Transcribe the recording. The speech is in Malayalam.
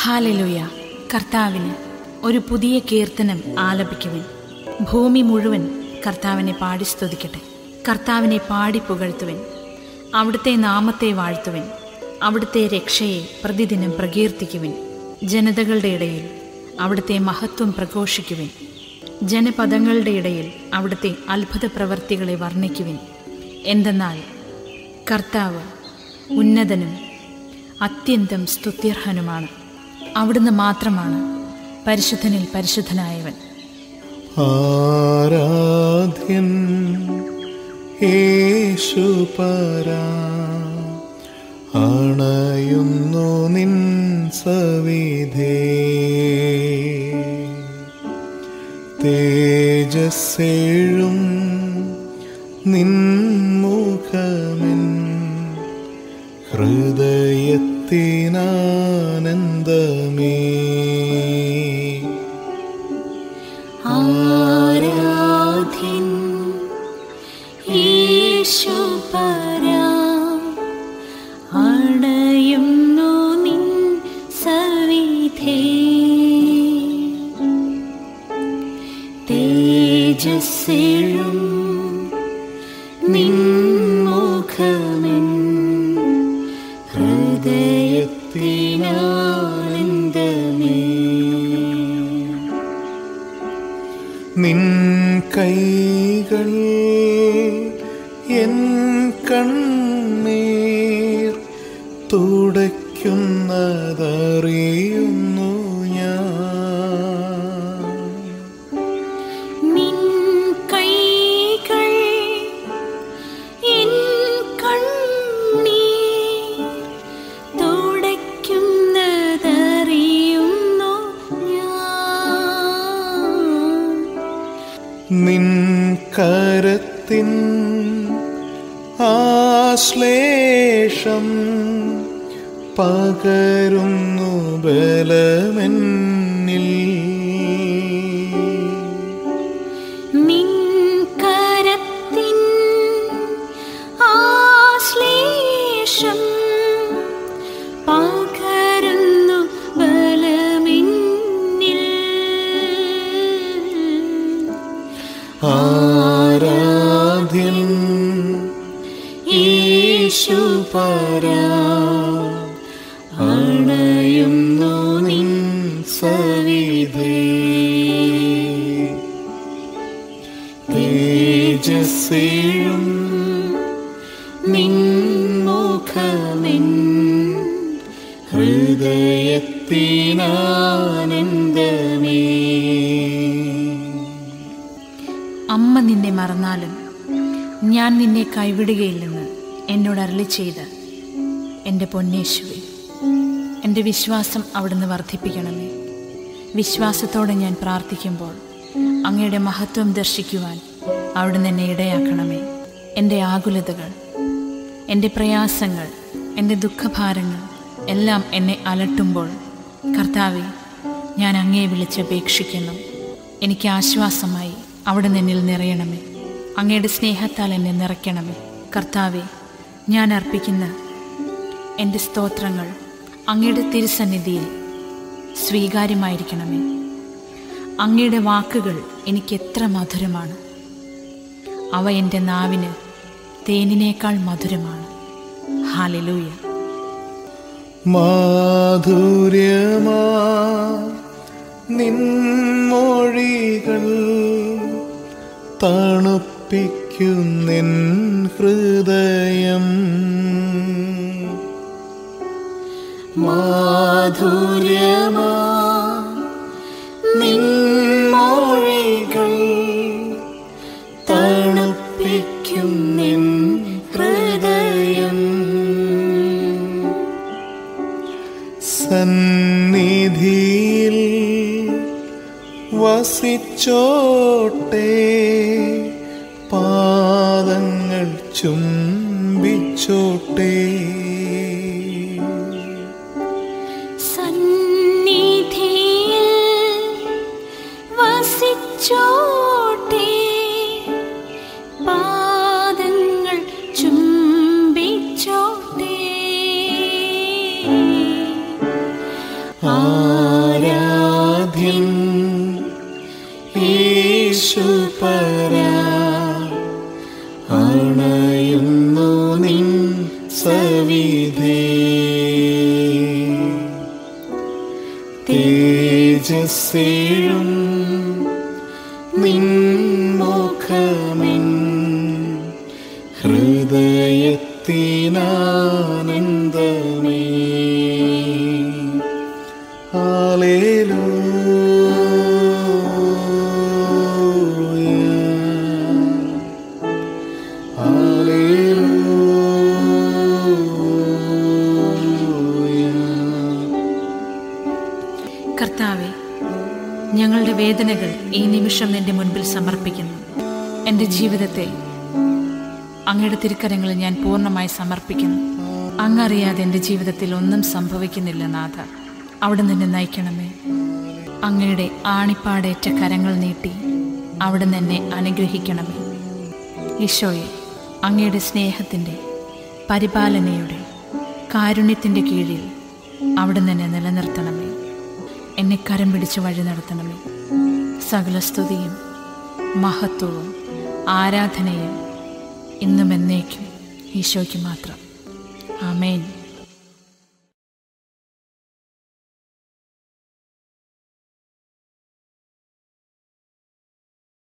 ഹാലലുയ കർത്താവിന് ഒരു പുതിയ കീർത്തനം ആലപിക്കുവിൻ ഭൂമി മുഴുവൻ കർത്താവിനെ പാടി സ്തുതിക്കട്ടെ കർത്താവിനെ പാടി പുകഴ്ത്തുവിൻ അവിടുത്തെ നാമത്തെ വാഴ്ത്തുവിൻ അവിടുത്തെ രക്ഷയെ പ്രതിദിനം പ്രകീർത്തിക്കുവിൻ ജനതകളുടെ ഇടയിൽ അവിടുത്തെ മഹത്വം പ്രഘോഷിക്കുവിൻ ജനപദങ്ങളുടെ ഇടയിൽ അവിടുത്തെ അത്ഭുത പ്രവർത്തികളെ വർണ്ണിക്കുവിൻ എന്തെന്നാൽ കർത്താവ് ഉന്നതനും അത്യന്തം സ്തുത്യർഹനുമാണ് അവിടുന്ന് മാത്രമാണ് പരിശുദ്ധനിൽ പരിശുദ്ധനായവൻ ആരാധ്യൻ യേശുപരാ അണയുന്നു നിൻ സവിധേ തേജസ്സേഴും നിൻ മുഖമെൻ ഹൃദയത്തിനാനന്ദമേ ആരാധ്യൻ യേശുപരാ അണയുന്നു നിൻ സവിധേ തേജസ്സെഴും നിൻ മുഖമെൻ ഹൃദയത്തിനാനന്ദമേ നിൻ കൈകൾ എൻ കണ്ണീർ തുടയ്ക്കുന്നതറിയുന്നു ഞാൻ നിൻ കൈകൾ എൻ കണ്ണീർ തുടയ്ക്കുന്നതറിയുന്നു ഞാൻ നിൻ കരത്തിൻ ആശ്ലേഷം പകരുന്നു ബലമെന്നിൽ നിൻ കരത്തിൻ ആശ്ലേഷം പകരുന്നു ബലമിന്നിൽ ആരാധ്യൻ യേശുപരാ അണയുന്നു നിൻ സവിധേ തേജസ്സേഴും നിൻ മുഖമെൻ ഹൃദയത്തിനാനന്ദമേ അമ്മ നിന്നെ മറന്നാലും ഞാൻ നിന്നെ കൈവിടുകയില്ലെന്ന് എന്നോട് അരളി ചെയ്ത് എൻ്റെ പൊന്നേശുവെ എൻ്റെ വിശ്വാസം അവിടുന്ന് വർദ്ധിപ്പിക്കണമേ വിശ്വാസത്തോടെ ഞാൻ പ്രാർത്ഥിക്കുമ്പോൾ അങ്ങയുടെ മഹത്വം ദർശിക്കുവാൻ അവിടുന്ന് എന്നെ ഇടയാക്കണമേ എൻ്റെ ആകുലതകൾ എൻ്റെ പ്രയാസങ്ങൾ എൻ്റെ ദുഃഖഭാരങ്ങൾ എല്ലാം എന്നെ അലട്ടുമ്പോൾ കർത്താവെ ഞാൻ അങ്ങയെ വിളിച്ചപേക്ഷിക്കുന്നു എനിക്ക് ആശ്വാസമായി അവിടുന്ന് എന്നിൽ നിറയണമേ അങ്ങയുടെ സ്നേഹത്താൽ എന്നെ നിറയ്ക്കണമേ കർത്താവെ ഞാൻ അർപ്പിക്കുന്ന എൻ്റെ സ്തോത്രങ്ങൾ അങ്ങയുടെ തിരുസന്നിധിയിൽ സ്വീകാര്യമായിരിക്കണമേ അങ്ങയുടെ വാക്കുകൾ എനിക്ക് എത്ര മധുരമാണ് അവ എൻ്റെ നാവിന് തേനിനേക്കാൾ മധുരമാണ് ഹാലലൂയ മാധുര്യമാ നിൻമൊഴികൾ തണുപ്പിക്കുന്നെൻ ഹൃദയം മാധുര്യമാ നിൻമൊഴികൾ തണുപ്പിക്കുന്നെൻ ഹൃദയം സന്നിധിയിൽ വസിച്ചോട്ടെ പാദങ്ങൾ ചുംബിച്ചോട്ടെ സന്നിധിയിൽ വസിച്ചോട്ടെ പാദങ്ങൾ ചുംബിച്ചോട്ടെ ആരാധ്യൻ യേശുപരാ അണയുന്നു നിൻ സവിധേ തേജസ്സേഴും നിൻ മുഖമിൻ ഹൃദയത്തിനാനന്ദമേ Hallelujah. Hallelujah. കർത്താവെ ഞങ്ങളുടെ വേദനകൾ ഈ നിമിഷം നിന്റെ മുൻപിൽ സമർപ്പിക്കുന്നു എൻ്റെ ജീവിതത്തെ അങ്ങയുടെ തിരുക്കരങ്ങളിൽ ഞാൻ പൂർണ്ണമായി സമർപ്പിക്കുന്നു അങ്ങറിയാതെ എൻ്റെ ജീവിതത്തിൽ ഒന്നും സംഭവിക്കുന്നില്ല നാഥ അവിടെ നിന്നെ നയിക്കണമേ അങ്ങയുടെ ആണിപ്പാടേറ്റ കരങ്ങൾ നീട്ടി അവിടെ എന്നെ അനുഗ്രഹിക്കണമേ ഈശോയെ അങ്ങയുടെ സ്നേഹത്തിൻ്റെ പരിപാലനയുടെ കാരുണ്യത്തിൻ്റെ കീഴിൽ അവിടെ എന്നെ നിലനിർത്തണമേ എന്നെ കരം പിടിച്ച് വഴി നടത്തണമേ സകല സ്തുതിയും മഹത്വവും ആരാധനയും ഇന്നും എന്നേക്കും ഈശോയ്ക്ക് മാത്രം ആമേൻ